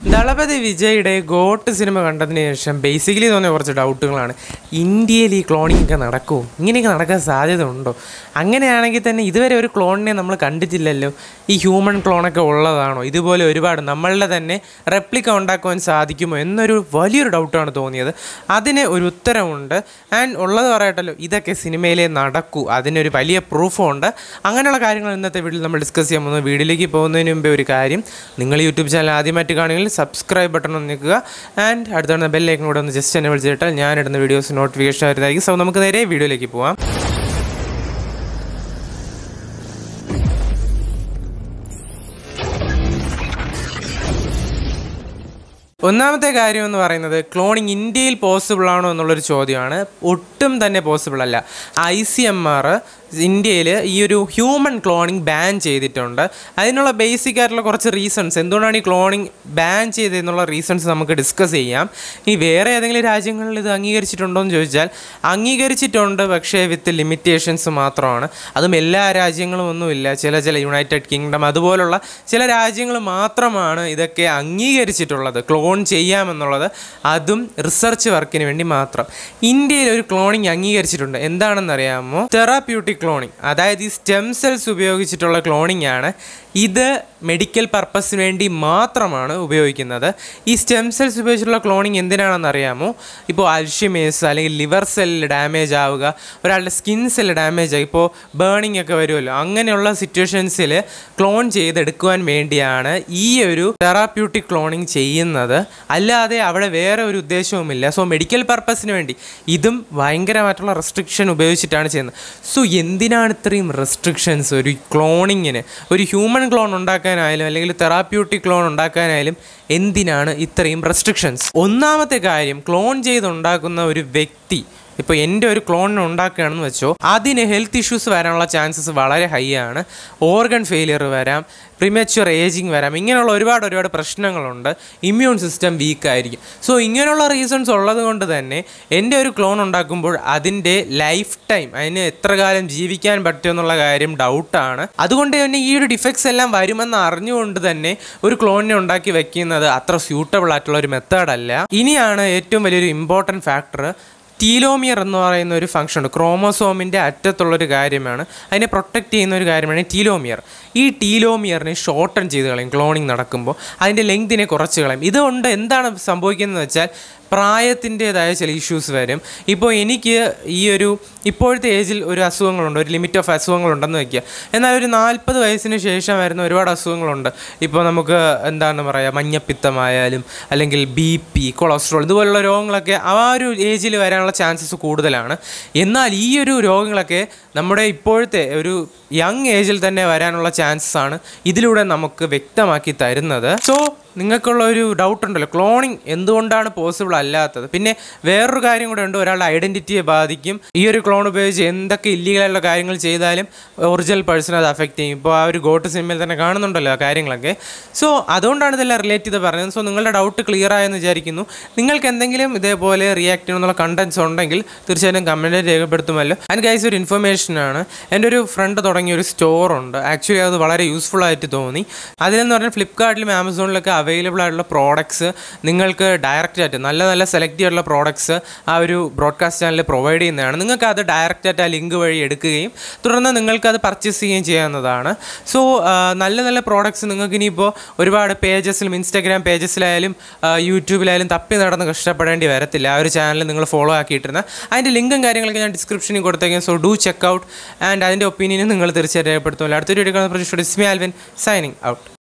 ദളപതി വിജയുടെ got cinema കണ്ടതിന് ശേഷം ബേസിക്കലി തോന്നിയ കുറച്ച് ഡൗട്ടുകളാണ് ഇന്ത്യയിൽ ഈ ക്ലോണിംഗ് ഒക്കെ നടക്കുമോ ഇങ്ങനെയൊക്കെ നടക്കാൻ സാധ്യത ഉണ്ടോ അങ്ങനെയാണെങ്കിൽ തന്നെ ഇതുവരെ ഒരു ക്ലോണിനെ നമ്മൾ കണ്ടിട്ടില്ലല്ലോ ഈ ഹ്യൂമൻ ക്ലോണൊക്കെ ഉള്ളതാണോ ഇതുപോലെ ഒരുപാട് നമ്മളുടെ തന്നെ റെപ്ലിക്ക ഉണ്ടാക്കുവാൻ സാധിക്കുമോ എന്നൊരു വലിയൊരു ഡൗട്ടാണ് തോന്നിയത് അതിന് ഒരു ഉത്തരമുണ്ട് ആൻഡ് ഉള്ളത് പറയട്ടല്ലോ ഇതൊക്കെ സിനിമയിലേ നടക്കൂ അതിനൊരു വലിയ പ്രൂഫും ഉണ്ട് അങ്ങനെയുള്ള കാര്യങ്ങൾ ഇന്നത്തെ വീട്ടിൽ നമ്മൾ ഡിസ്കസ് ചെയ്യാൻ പോകുന്നത് വീഡിയോയിലേക്ക് പോകുന്നതിന് മുമ്പേ ഒരു കാര്യം നിങ്ങൾ യൂട്യൂബ് ചാനൽ ആദ്യമായിട്ട് കാണുമെങ്കിൽ സബ്സ്ക്രൈബ് ബട്ടൺ ഒന്ന് നിൽക്കുക ആൻഡ് അടുത്ത ബെല്ലൈക്കൻ കൂടെ ഒന്ന് ജസ്റ്റ് എന്നെ വിളിച്ചിട്ടാൽ ഞാൻ ഇടുന്ന വീഡിയോസ് നോട്ടിഫിക്കേഷൻ വരുന്നതായിരിക്കും സോ നമുക്ക് നേരെ വീഡിയോയിലേക്ക് പോവാം ഒന്നാമത്തെ കാര്യം എന്ന് പറയുന്നത് ക്ലോണിങ് ഇന്ത്യയിൽ പോസിബിൾ ആണോ എന്നുള്ളൊരു ചോദ്യമാണ് ഒട്ടും തന്നെ പോസിബിൾ അല്ല ഐ സി എം ആർ ഇന്ത്യയിൽ ഈ ഒരു ഹ്യൂമൻ ക്ലോണിങ് ബാൻ ചെയ്തിട്ടുണ്ട് അതിനുള്ള ബേസിക് ആയിട്ടുള്ള കുറച്ച് റീസൺസ് എന്തുകൊണ്ടാണ് ഈ ക്ലോണിങ് ബാൻ ചെയ്തതെന്നുള്ള റീസൺസ് നമുക്ക് ഡിസ്കസ് ചെയ്യാം ഇനി വേറെ ഏതെങ്കിലും രാജ്യങ്ങളിൽ ഇത് അംഗീകരിച്ചിട്ടുണ്ടോ എന്ന് ചോദിച്ചാൽ അംഗീകരിച്ചിട്ടുണ്ട് പക്ഷേ വിത്ത് ലിമിറ്റേഷൻസ് മാത്രമാണ് അതും എല്ലാ രാജ്യങ്ങളും ഒന്നുമില്ല ചില ചില യുണൈറ്റഡ് കിങ്ഡം അതുപോലുള്ള ചില രാജ്യങ്ങൾ മാത്രമാണ് ഇതൊക്കെ അംഗീകരിച്ചിട്ടുള്ളത് ക്ലോൺ ചെയ്യാമെന്നുള്ളത് അതും റിസർച്ച് വർക്കിന് വേണ്ടി മാത്രം ഇന്ത്യയിൽ ഒരു ക്ലോണിങ് അംഗീകരിച്ചിട്ടുണ്ട് എന്താണെന്നറിയാമോ തെറാപ്യൂട്ടിക് ക്ലോണിങ് അതായത് ഈ സ്റ്റെം സെൽസ് ഉപയോഗിച്ചിട്ടുള്ള ക്ലോണിംഗ് ആണ് ഇത് മെഡിക്കൽ പർപ്പസിന് വേണ്ടി മാത്രമാണ് ഉപയോഗിക്കുന്നത് ഈ സ്റ്റെം സെൽസ് ഉപയോഗിച്ചിട്ടുള്ള ക്ലോണിങ് എന്തിനാണെന്ന് അറിയാമോ ഇപ്പോൾ അൽഷിമേസ് അല്ലെങ്കിൽ ലിവർ സെല്ല് ഡാമേജ് ആവുക ഒരാളുടെ സ്കിൻ സെല്ല് ഡാമേജ് ആയി ഇപ്പോൾ ബേണിംഗ് ഒക്കെ വരുമല്ലോ അങ്ങനെയുള്ള സിറ്റുവേഷൻസിൽ ക്ലോൺ ചെയ്തെടുക്കുവാൻ വേണ്ടിയാണ് ഈ ഒരു തെറാപ്യൂട്ടിക് ക്ലോണിങ് ചെയ്യുന്നത് അല്ലാതെ അവിടെ വേറെ ഒരു ഉദ്ദേശവുമില്ല സോ മെഡിക്കൽ പർപ്പസിന് വേണ്ടി ഇതും ഭയങ്കരമായിട്ടുള്ള റെസ്ട്രിക്ഷൻ ഉപയോഗിച്ചിട്ടാണ് ചെയ്യുന്നത് സോ എന്തിനാണ് ഇത്രയും റെസ്ട്രിക്ഷൻസ് ഒരു ക്ലോണിങ്ങിന് ഒരു ഹ്യൂമൻ ക്ലോൺ ഉണ്ടാക്കാനായാലും അല്ലെങ്കിൽ തെറാപ്യൂട്ടിക് ക്ലോൺ ഉണ്ടാക്കാനായാലും എന്തിനാണ് ഇത്രയും റെസ്ട്രിക്ഷൻസ് ഒന്നാമത്തെ കാര്യം ക്ലോൺ ചെയ്തുണ്ടാക്കുന്ന ഒരു വ്യക്തി ഇപ്പോൾ എൻ്റെ ഒരു ക്ലോണിനെ ഉണ്ടാക്കുകയാണെന്ന് വെച്ചോ അതിന് ഹെൽത്ത് ഇഷ്യൂസ് വരാനുള്ള ചാൻസസ് വളരെ ഹൈ ആണ് ഓർഗൻ ഫെയിലിയർ വരാം പ്രിമച്വർ ഏജിങ് വരാം ഇങ്ങനെയുള്ള ഒരുപാട് ഒരുപാട് പ്രശ്നങ്ങളുണ്ട് ഇമ്മ്യൂൺ സിസ്റ്റം വീക്ക് ആയിരിക്കും സോ ഇങ്ങനെയുള്ള റീസൺസ് ഉള്ളത് കൊണ്ട് തന്നെ എൻ്റെ ഒരു ക്ലോൺ ഉണ്ടാക്കുമ്പോൾ അതിൻ്റെ ലൈഫ് ടൈം അതിന് എത്ര കാലം ജീവിക്കാൻ പറ്റുമെന്നുള്ള കാര്യം ഡൗട്ടാണ് അതുകൊണ്ട് തന്നെ ഈ ഒരു ഡിഫക്ട്സ് എല്ലാം വരുമെന്ന് അറിഞ്ഞുകൊണ്ട് തന്നെ ഒരു ക്ലോണിനെ ഉണ്ടാക്കി വെക്കുന്നത് അത്ര സ്യൂട്ടബിൾ ആയിട്ടുള്ള ഒരു മെത്തേഡല്ല ഇനിയാണ് ഏറ്റവും വലിയൊരു ഇമ്പോർട്ടൻറ്റ് ഫാക്ടർ ടീലോമിയർ എന്ന് പറയുന്ന ഒരു ഫംഗ്ഷൻ ഉണ്ട് ക്രോമോസോമിൻ്റെ അറ്റത്തുള്ളൊരു കാര്യമാണ് അതിനെ പ്രൊട്ടക്റ്റ് ചെയ്യുന്ന ഒരു കാര്യമാണ് ടീലോമിയർ ഈ ടീലോമിയറിനെ ഷോർട്ടൺ ചെയ്ത് കളയും ക്ലോണിങ് നടക്കുമ്പോൾ അതിൻ്റെ ലെങ്തിനെ കുറച്ച് കളയും ഇതുകൊണ്ട് എന്താണ് സംഭവിക്കുന്നത് വെച്ചാൽ പ്രായത്തിൻ്റേതായ ചില ഇഷ്യൂസ് വരും ഇപ്പോൾ എനിക്ക് ഈ ഒരു ഇപ്പോഴത്തെ ഏജിൽ ഒരു അസുഖങ്ങളുണ്ട് ഒരു ലിമിറ്റ് ഓഫ് അസുഖങ്ങളുണ്ടെന്ന് വയ്ക്കുക എന്നാൽ ഒരു നാൽപ്പത് വയസ്സിന് ശേഷം വരുന്ന ഒരുപാട് അസുഖങ്ങളുണ്ട് ഇപ്പോൾ നമുക്ക് എന്താണ് പറയുക മഞ്ഞപ്പിത്തമായാലും അല്ലെങ്കിൽ ബി പി കൊളസ്ട്രോൾ ഇതുപോലുള്ള രോഗങ്ങളൊക്കെ ആ ഒരു ഏജിൽ വരാനുള്ള ചാൻസസ് കൂടുതലാണ് എന്നാൽ ഈ ഒരു രോഗങ്ങളൊക്കെ നമ്മുടെ ഇപ്പോഴത്തെ ഒരു യങ് ഏജിൽ തന്നെ വരാനുള്ള ചാൻസസ് ആണ് ഇതിലൂടെ നമുക്ക് വ്യക്തമാക്കി തരുന്നത് സോ നിങ്ങൾക്കുള്ള ഒരു ഡൗട്ട് ഉണ്ടല്ലോ ക്ലോണിങ് എന്തുകൊണ്ടാണ് പോസിബിൾ അല്ലാത്തത് പിന്നെ വേറൊരു കാര്യം കൂടെ ഉണ്ട് ഒരാളുടെ ഐഡൻറ്റിറ്റിയെ ബാധിക്കും ഈ ഒരു ക്ലോൺ ഉപയോഗിച്ച് എന്തൊക്കെ ഇല്ലീഗലായിട്ടുള്ള കാര്യങ്ങൾ ചെയ്താലും ഒറിജിനൽ പേഴ്സണെ അത് അഫക്റ്റ് ചെയ്യും ഇപ്പോൾ ആ ഒരു ഗോട്ട് സിനിമയിൽ തന്നെ കാണുന്നുണ്ടല്ലോ ആ കാര്യങ്ങളൊക്കെ സോ അതുകൊണ്ടാണ് ഇതെല്ലാം റിലേറ്റ് ചെയ്ത് പറഞ്ഞത് സോ നിങ്ങളുടെ ഡൗട്ട് ക്ലിയർ ആയെന്ന് വിചാരിക്കുന്നു നിങ്ങൾക്ക് എന്തെങ്കിലും ഇതേപോലെ റിയാക്ട് ചെയ്യണമെന്നുള്ള കണ്ടൻസ് ഉണ്ടെങ്കിൽ തീർച്ചയായിട്ടും കമൻറ്റ് രേഖപ്പെടുത്തുമല്ലോ ആൻഡ് ഗൈസ് ഒരു ഇൻഫർമേഷനാണ് എൻ്റെ ഒരു ഫ്രണ്ട് തുടങ്ങിയ ഒരു സ്റ്റോർ ഉണ്ട് ആക്ച്വലി അത് വളരെ യൂസ്ഫുൾ ആയിട്ട് തോന്നി അതിലെന്ന് പറഞ്ഞാൽ ഫ്ലിപ്കാർട്ടിലും ആമസോണിലൊക്കെ അവൈലബിൾ ആയിട്ടുള്ള പ്രോഡക്ട്സ് നിങ്ങൾക്ക് ഡയറക്റ്റ് ആയിട്ട് നല്ല നല്ല സെലക്ട് ചെയ്തിട്ടുള്ള പ്രോഡക്ട്സ് ആ ഒരു ബ്രോഡ്കാസ്റ്റ് ചാനലിൽ പ്രൊവൈഡ് ചെയ്യുന്നതാണ് നിങ്ങൾക്ക് അത് ഡയറക്റ്റ് ആയിട്ട് ആ ലിങ്ക് വഴി എടുക്കുകയും തുടർന്ന് നിങ്ങൾക്ക് അത് പർച്ചേസ് ചെയ്യുകയും ചെയ്യാവുന്നതാണ് സോ നല്ല നല്ല പ്രോഡക്ട്സ് നിങ്ങൾക്ക് ഇനിയിപ്പോൾ ഒരുപാട് പേജസിലും ഇൻസ്റ്റാഗ്രാം പേജസിലായാലും യൂട്യൂബിലായാലും തപ്പി നടന്ന് കഷ്ടപ്പെടേണ്ടി വരത്തില്ല ആ ഒരു ചാനൽ നിങ്ങൾ ഫോളോ ആക്കിയിട്ടിരുന്ന അതിൻ്റെ ലിങ്കും കാര്യങ്ങളൊക്കെ ഞാൻ ഡിസ്ക്രിപ്ഷനിൽ കൊടുത്തേക്കാം so do check out and അതിൻ്റെ ഒപ്പീനിയനും നിങ്ങൾ തീർച്ചയായിട്ടും രേഖപ്പെടുത്തുമല്ലോ അടുത്തൊരു വീഡിയോ കാണുന്ന പ്രതീക്ഷ ഇസ്മി ആൽവിൻ സൈനിങ് ഔട്ട്